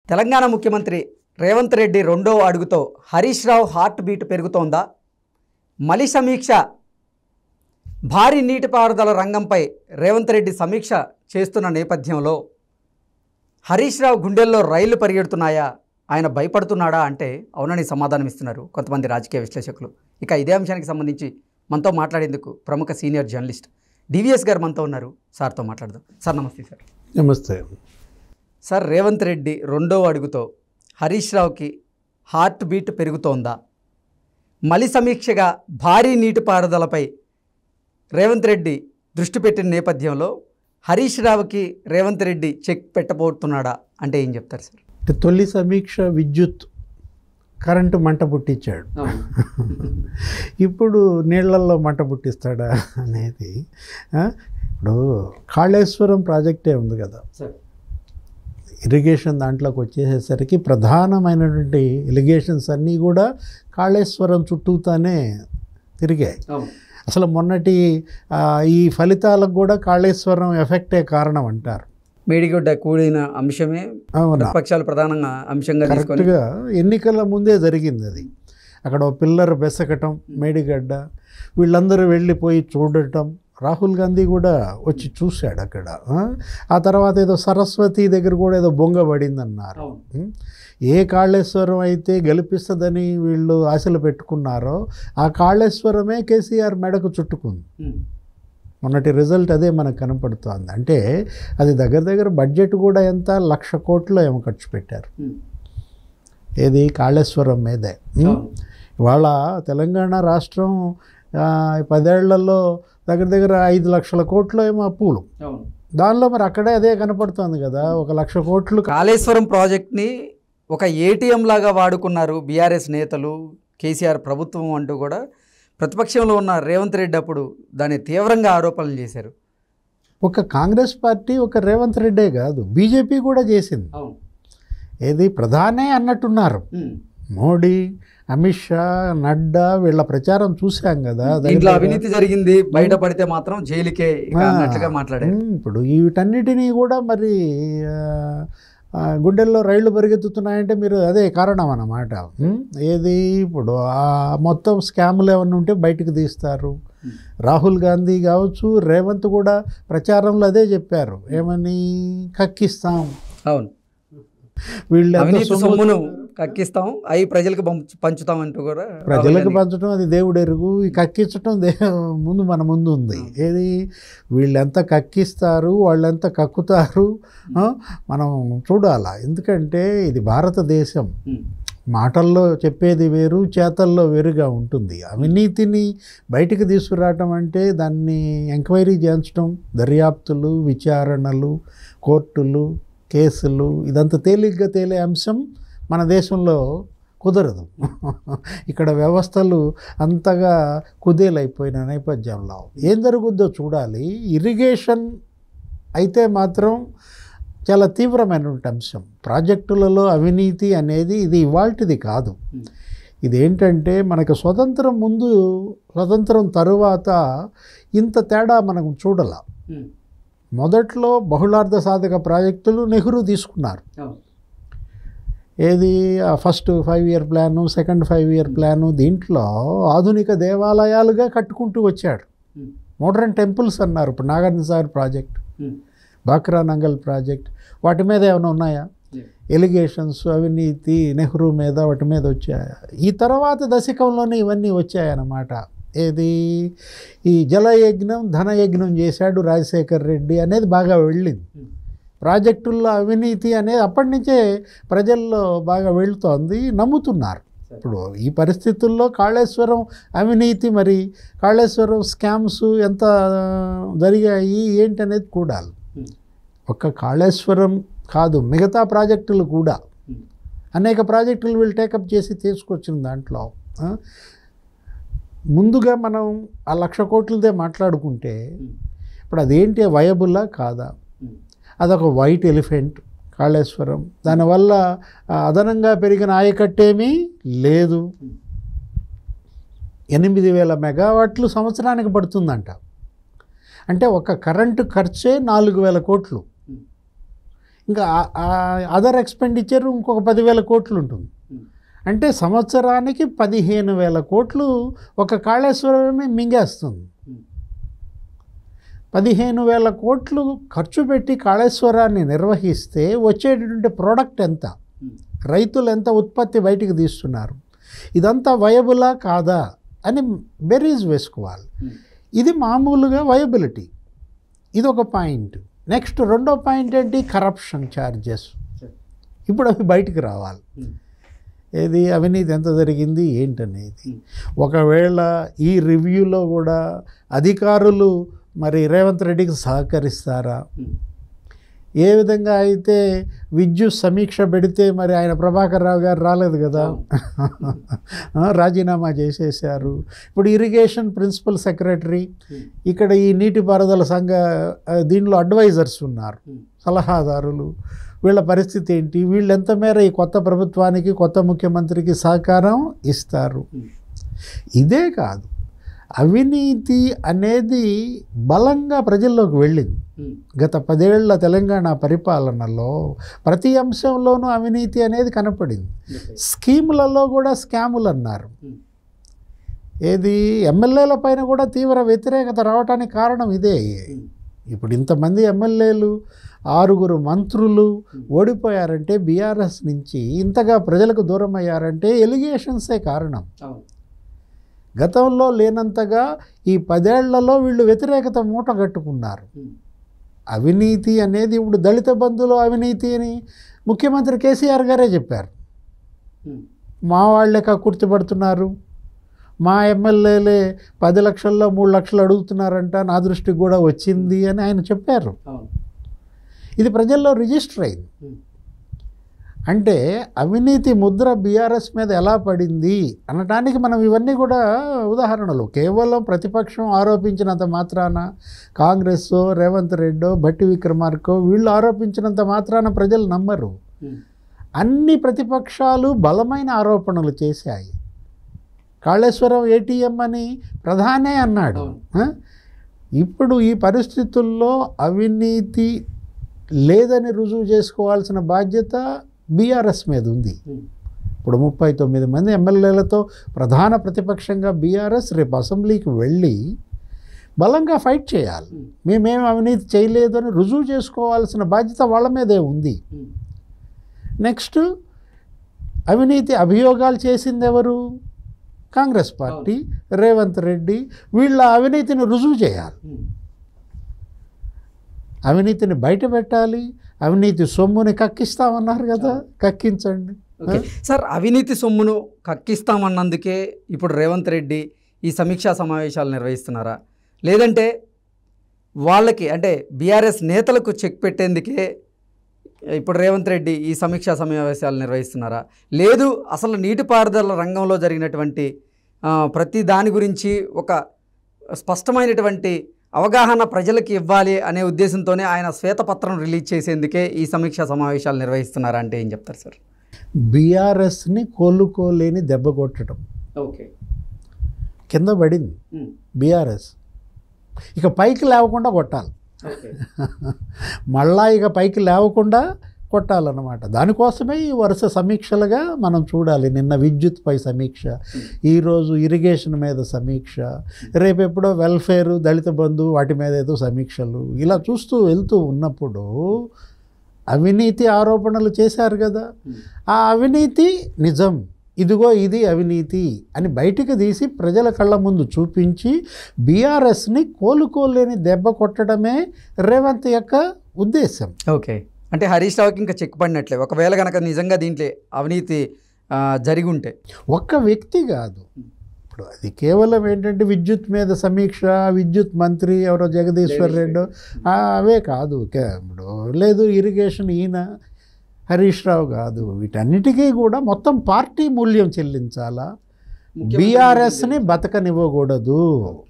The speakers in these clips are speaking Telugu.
తెలంగాణ ముఖ్యమంత్రి రేవంత్ రెడ్డి రెండో అడుగుతో హరీష్ రావు హార్ట్ బీట్ పెరుగుతోందా మలి సమీక్ష భారీ నీటిపారుదల రంగంపై రేవంత్ రెడ్డి సమీక్ష చేస్తున్న నేపథ్యంలో హరీష్ రావు గుండెల్లో రైళ్లు పరిగెడుతున్నాయా ఆయన భయపడుతున్నాడా అంటే అవునని సమాధానం ఇస్తున్నారు కొంతమంది రాజకీయ విశ్లేషకులు ఇక ఇదే అంశానికి సంబంధించి మనతో మాట్లాడేందుకు ప్రముఖ సీనియర్ జర్నలిస్ట్ డివిఎస్ గారు మనతో ఉన్నారు సార్తో మాట్లాడదాం సార్ నమస్తే సార్ నమస్తే సార్ రేవంత్ రెడ్డి రెండో అడుగుతో హరీష్ రావుకి హార్ట్ బీట్ పెరుగుతోందా మలి సమీక్షగా భారీ నీటిపారుదలపై రేవంత్ రెడ్డి దృష్టి పెట్టిన నేపథ్యంలో హరీష్ రావుకి రేవంత్ రెడ్డి చెక్ పెట్టబోతున్నాడా అంటే ఏం చెప్తారు సార్ అంటే తొలి సమీక్ష విద్యుత్ కరెంటు మంట పుట్టించాడు ఇప్పుడు నీళ్ళల్లో మంట పుట్టిస్తాడా అనేది ఆ, ఇప్పుడు కాళేశ్వరం ప్రాజెక్టే ఉంది కదా సార్ ఇరిగేషన్ దాంట్లోకి వచ్చేసేసరికి ప్రధానమైనటువంటి ఇరిగేషన్స్ అన్నీ కూడా కాళేశ్వరం చుట్టూతానే తిరిగాయి అవును అసలు మొన్నటి ఆ, ఈ ఫలితాలకు కూడా కాళేశ్వరం ఎఫెక్టే కారణం అంటారు మేడిగడ్డ కూడిన అంశమే అవునా ప్రతిపక్షాలు ప్రధానంగా అంశంగా తీసుకొని కరెక్ట్గా ఎన్నికల ముందే జరిగింది అది అక్కడ ఓ పిల్లర్ బెసకటం మేడిగడ్డ వీళ్ళందరూ వెళ్ళిపోయి చూడటం రాహుల్ గాంధీ కూడా వచ్చి చూశాడు అక్కడ ఆ? ఆ తర్వాత ఏదో సరస్వతి దగ్గర కూడా ఏదో బొంగ పడిందన్నారు అవును ఉం? ఏ కాళేశ్వరం అయితే గెలిపిస్తుందని వీళ్ళు ఆశలు పెట్టుకున్నారో ఆ కాళేశ్వరమే కేసీఆర్ మెడకు చుట్టుకుంది ఉమ్. మొన్నటి రిజల్ట్ అదే మనకు కనపడుతోంది అంటే అది దగ్గర దగ్గర బడ్జెట్ కూడా ఎంత లక్ష కోట్లు ఏమో ఖర్చు పెట్టారు ఉమ్. ఏది కాళేశ్వరం మీదే ఉం? అవును. ఇవాళ తెలంగాణ రాష్ట్రం ఆ, పదేళ్లలో దగ్గర దగ్గర ఐదు లక్షల కోట్లు ఏమో అప్పులు అవును దానిలో మరి అక్కడే అదే కనపడుతోంది కదా ఒక లక్ష కోట్లు కాళేశ్వరం ప్రాజెక్ట్ని ఒక ఏటీఎం లాగా వాడుకున్నారు బీఆర్ఎస్ నేతలు కేసీఆర్ ప్రభుత్వం అంటూ కూడా ప్రతిపక్షంలో ఉన్న రేవంత్ రెడ్డి అప్పుడు దాన్ని తీవ్రంగా ఆరోపణలు చేశారు ఒక కాంగ్రెస్ పార్టీ ఒక రేవంత్ రెడ్డే కాదు బీజేపీ కూడా చేసింది అవును ఏది ప్రధానే అన్నట్టున్నారు మోడీ అమిత్ షా నడ్డా వీళ్ళ ప్రచారం చూశాం కదా దగ్గర దీంట్లో దగ్గర- అవినీతి జరిగింది బయటపడితే మాత్రం జైలుకే ఇక ఆ. అన్నట్లుగా మాట్లాడారు ఉమ్, ఇప్పుడు వీటన్నిటినీ కూడా మరి ఆ, ఆ, గుండెల్లో రైళ్లు పరిగెత్తుతున్నాయంటే మీరు అదే కారణం అన్నమాట ఉమ్, ఏది ఇప్పుడు ఆ మొత్తం స్కాములు ఏమన్నా ఉంటే బయటకు తీస్తారు ఉమ్. రాహుల్ గాంధీ కావచ్చు రేవంత్ కూడా ప్రచారంలో అదే చెప్పారు ఏమని కక్కిస్తాం అవును వీళ్ళు ఎంత అవినీతి సొమ్ము సొమ్మును కక్కిస్తాం అవి ప్రజలకు పంచు- పంచుతాం అంటూ కూడా ప్రజలకు రాహుల్ గాంధీ- పంచడం అది దేవుడు ఎరుగు ఈ కక్కించడం దే ముందు మన ముందు ఉంది ఏది వీళ్ళు ఎంత కక్కిస్తారు వాళ్ళు ఎంత కక్కుతారు ఆ, మనం చూడాలా ఎందుకంటే ఇది భారతదేశం ఉమ్. మాటల్లో చెప్పేది వేరు చేతల్లో వేరుగా ఉంటుంది అవినీతిని బయటికి తీసుకురావటం అంటే దాన్ని ఎంక్వైరీ చేయించడం దర్యాప్తులు విచారణలు కోర్టులు కేసులు ఇదంతా తేలిగ్గా తేలే అంశం మన దేశంలో కుదరదు ఇక్కడ వ్యవస్థలు అంతగా కుదేలైపోయిన నేపథ్యంలో ఏం జరుగుద్దో చూడాలి ఇరిగేషన్ అయితే మాత్రం చాలా తీవ్రమైనటువంటి అంశం ప్రాజెక్టులలో అవినీతి అనేది ఇది ఇవాల్టిది కాదు ఉమ్. ఇదేంటంటే మనకు స్వతంత్రం ముందు స్వతంత్రం తరువాత ఇంత తేడా మనం చూడాల ఉమ్. మొదట్లో బహుళార్థ సాధక ప్రాజెక్టులు నెహ్రూ తీసుకున్నారు అవును ఏది ఆ first five year plan second five year plan దీంట్లో ఆధునిక దేవాలయాలుగా కట్టుకుంటూ వచ్చాడు ఉమ్. మోడర్న్ టెంపుల్స్ అన్నారు ఇప్పుడు Nagarjuna Sagar project um. Bhakra Nangal project వాటి మీద ఏమైనా ఉన్నాయా Yeah. ఎలిగేషన్స్ అవినీతి నెహ్రూ మీద వాటి మీద వచ్చాయా ఈ తర్వాత దశకంలోనే ఇవన్నీ వచ్చాయన్నమాట ఏది ఈ జలయజ్ఞం ధనయజ్ఞం చేశాడు రాజశేఖర్ రెడ్డి అనేది బాగా వెళ్ళింది ఉమ్. ప్రాజెక్టుల్లో అవినీతి అనేది అప్పటి నుంచే ప్రజల్లో బాగా వెళుతోంది నమ్ముతున్నారు ఇప్పుడు ఈ పరిస్థితుల్లో కాళేశ్వరం అవినీతి మరి కాళేశ్వరం స్కామ్స్ ఎంత ఆ, జరిగాయి ఏంటి అనేది కూడాలి ఉమ్. ఒక్క కాళేశ్వరం కాదు మిగతా ప్రాజెక్టులు కూడా ఉమ్. అనేక ప్రాజెక్టులు వీళ్ళు టేకప్ చేసి తీసుకొచ్చిన దాంట్లో ఆ, ముందుగా మనం ఆ లక్ష కోట్లదే మాట్లాడుకుంటే ఉమ్. ఇప్పుడు అదేంటి వయబుల్లా కాదా ఉమ్. అదొక వైట్ ఎలిఫెంట్ కాళేశ్వరం దానివల్ల ఆ, అదనంగా పెరిగిన ఆయకట్టేమీ లేదు ఎనిమిది వేల మెగావాట్లు సంవత్సరానికి పడుతుందంట అంటే ఒక కరెంటు ఖర్చే నాలుగు వేల కోట్లు ఇంకా అదర్ ఎక్స్పెండిచర్ ఇంకొక పదివేల కోట్లు ఉంటుంది అంటే సంవత్సరానికి పదిహేను వేల కోట్లు ఒక కాళేశ్వరమే మింగేస్తుంది పదిహేను వేల కోట్లు ఖర్చు పెట్టి కాళేశ్వరాన్ని నిర్వహిస్తే వచ్చేటటువంటి ప్రోడక్ట్ ఎంత రైతులు ఎంత ఉత్పత్తి బయటికి తీస్తున్నారు ఇదంతా వయబులా కాదా అని బెరీజ్ వేసుకోవాలి ఇది మామూలుగా వయబిలిటీ ఇది ఒక పాయింట్ నెక్స్ట్ రెండో పాయింట్ ఏంటి కరప్షన్ ఛార్జెస్ ఇప్పుడు అవి బయటికి రావాలి ఏది అవినీతి ఎంత జరిగింది ఏంటనేది ఒకవేళ ఈ రివ్యూలో కూడా అధికారులు మరి రేవంత్ రెడ్డికి సహకరిస్తారా ఏ విధంగా అయితే విద్యుత్ సమీక్ష పెడితే మరి ఆయన ప్రభాకర్ రావు గారు రాలేదు కదా ఆ, రాజీనామా చేసేసారు ఇప్పుడు ఇరిగేషన్ ప్రిన్సిపల్ సెక్రటరీ ఇక్కడ ఈ నీటిపారుదల సంఘ ఆ, దీనిలో అడ్వైజర్స్ ఉన్నారు సలహాదారులు వీళ్ళ పరిస్థితి ఏంటి వీళ్ళు ఎంత మేర ఈ కొత్త ప్రభుత్వానికి కొత్త ముఖ్యమంత్రికి సహకారం ఇస్తారు ఇదే కాదు అవినీతి అనేది బలంగా ప్రజల్లోకి వెళ్ళింది గత పదేళ్ల తెలంగాణ పరిపాలనలో ప్రతి అంశంలోనూ అవినీతి అనేది కనపడింది స్కీములలో కూడా స్కాములు అన్నారు ఏది ఎమ్మెల్యేల పైన కూడా తీవ్ర వ్యతిరేకత రావడానికి కారణం ఇదే ఇప్పుడు ఇంతమంది ఎమ్మెల్యేలు ఆరుగురు మంత్రులు ఓడిపోయారంటే బీఆర్ఎస్ నుంచి ఇంతగా ప్రజలకు దూరం అయ్యారంటే ఎలిగేషన్సే కారణం గతంలో లేనంతగా ఈ పదేళ్లలో వీళ్ళు వ్యతిరేకత మూట కట్టుకున్నారు అవినీతి అనేది ఇప్పుడు దళిత బంధులో అవినీతి అని ముఖ్యమంత్రి కేసీఆర్ గారే చెప్పారు మా వాళ్ళే కక్కుర్తిపడుతున్నారు మా ఎమ్మెల్యేలే పది లక్షల్లో మూడు లక్షలు అడుగుతున్నారంట నా దృష్టికి కూడా వచ్చింది అని ఆయన చెప్పారు ఇది ప్రజల్లో రిజిస్టర్ అయింది అంటే అవినీతి ముద్ర బీఆర్ఎస్ మీద ఎలా పడింది అనటానికి మనం ఇవన్నీ కూడా ఉదాహరణలు కేవలం ప్రతిపక్షం ఆరోపించినంత మాత్రాన కాంగ్రెస్ రేవంత్ రెడ్డో భట్టి విక్రమార్కో వీళ్ళు ఆరోపించినంత మాత్రాన ప్రజలు నమ్మరు అన్ని ప్రతిపక్షాలు బలమైన ఆరోపణలు చేశాయి కాళేశ్వరం ఏటీఎం అని ప్రధానే అన్నాడు ఆ? ఇప్పుడు ఈ పరిస్థితుల్లో అవినీతి లేదని రుజువు చేసుకోవాల్సిన బాధ్యత బీఆర్ఎస్ మీద ఉంది ఇప్పుడు ముప్పై తొమ్మిది మంది ఎమ్మెల్యేలతో ప్రధాన ప్రతిపక్షంగా బీఆర్ఎస్ రేపు అసెంబ్లీకి వెళ్ళి బలంగా ఫైట్ చేయాలి మేమేం అవినీతి చేయలేదు అని రుజువు చేసుకోవాల్సిన బాధ్యత వాళ్ళ మీదే ఉంది నెక్స్ట్ అవినీతి అభియోగాలు చేసింది ఎవరు కాంగ్రెస్ పార్టీ రేవంత్ రెడ్డి వీళ్ళ అవినీతిని రుజువు చేయాలి అవినీతిని బయట పెట్టాలి అవినీతి సొమ్ముని కక్కిస్తామన్నారు కదా కక్కించండి ఓకే సార్ అవినీతి సొమ్మును కక్కిస్తామన్నందుకే ఇప్పుడు రేవంత్ రెడ్డి ఈ సమీక్షా సమావేశాలు నిర్వహిస్తున్నారా లేదంటే వాళ్ళకి అంటే బీఆర్ఎస్ నేతలకు చెక్ పెట్టేందుకే ఇప్పుడు రేవంత్ రెడ్డి ఈ సమీక్షా సమావేశాలు నిర్వహిస్తున్నారా లేదు అసలు నీటిపారుదల రంగంలో జరిగినటువంటి ఆ, ప్రతి దాని గురించి ఒక స్పష్టమైనటువంటి అవగాహన ప్రజలకు ఇవ్వాలి అనే ఉద్దేశంతోనే ఆయన శ్వేతపత్రం రిలీజ్ చేసేందుకే ఈ సమీక్షా సమావేశాలు నిర్వహిస్తున్నారా అంటే ఏం చెప్తారు సార్ బీఆర్ఎస్ని కోలుకోలేని దెబ్బ కొట్టడం ఓకే కింద పడింది బీఆర్ఎస్ ఇక పైకి లేవకుండా కొట్టాలి ఓకే మళ్ళా ఇక పైకి లేవకుండా కొట్టాలన్నమాట దానికోసమే ఈ వరుస సమీక్షలుగా మనం చూడాలి నిన్న విద్యుత్పై సమీక్ష ఈరోజు ఇరిగేషన్ మీద సమీక్ష రేపు ఎప్పుడో వెల్ఫేర్ దళిత బంధు వాటి మీద ఏదో సమీక్షలు ఇలా చూస్తూ వెళ్తూ ఉన్నప్పుడు అవినీతి ఆరోపణలు చేశారు కదా ఆ అవినీతి నిజం ఇదిగో ఇది అవినీతి అని బయటికి తీసి ప్రజల కళ్ళ ముందు చూపించి బీఆర్ఎస్ని కోలుకోలేని దెబ్బ కొట్టడమే రేవంత్ యొక్క ఉద్దేశం ఓకే అంటే హరీష్ రావుకి ఇంకా చెక్ పడినట్లే ఒకవేళ కనుక నిజంగా దీంట్లో అవినీతి ఆ, జరిగి ఉంటే ఒక్క వ్యక్తి కాదు ఇప్పుడు అది కేవలం ఏంటంటే విద్యుత్ మీద సమీక్ష విద్యుత్ మంత్రి ఎవరో జగదీశ్వర్ రెడ్డి ఆ, అవే కాదు కే- ఇప్పుడు లేదు ఇరిగేషన్ ఈయన హరీష్ రావు కాదు వీటన్నిటికీ కూడా మొత్తం పార్టీ మూల్యం చెల్లించాలా బీఆర్ఎస్ని బతకనివ్వకూడదు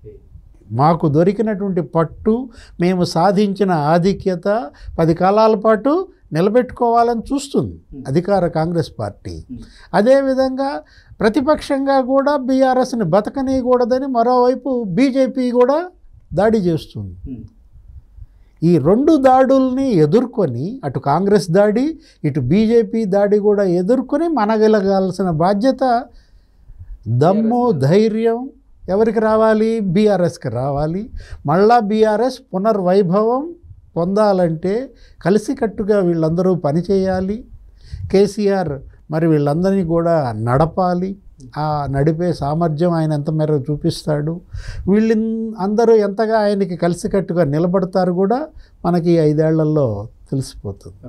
మాకు దొరికినటువంటి పట్టు మేము సాధించిన ఆధిక్యత పది కాలాల పాటు నిలబెట్టుకోవాలని చూస్తుంది అధికార కాంగ్రెస్ పార్టీ అదేవిధంగా ప్రతిపక్షంగా కూడా బీఆర్ఎస్ని బతకనీయకూడదని మరోవైపు బీజేపీ కూడా దాడి చేస్తుంది ఈ రెండు దాడుల్ని ఎదుర్కొని అటు కాంగ్రెస్ దాడి ఇటు బీజేపీ దాడి కూడా ఎదుర్కొని మనగలగాల్సిన బాధ్యత దమ్ము ధైర్యం ఎవరికి రావాలి బీఆర్ఎస్కి రావాలి మళ్ళా బీఆర్ఎస్ పునర్వైభవం పొందాలంటే కలిసికట్టుగా వీళ్ళందరూ పనిచేయాలి కేసీఆర్ మరి వీళ్ళందరినీ కూడా నడపాలి ఆ నడిపే సామర్థ్యం ఆయన ఎంత మేర చూపిస్తాడు వీళ్ళ అందరూ ఎంతగా ఆయనకి కలిసికట్టుగా నిలబడతారు కూడా మనకి ఈ ఐదేళ్లలో తెలిసిపోతుంది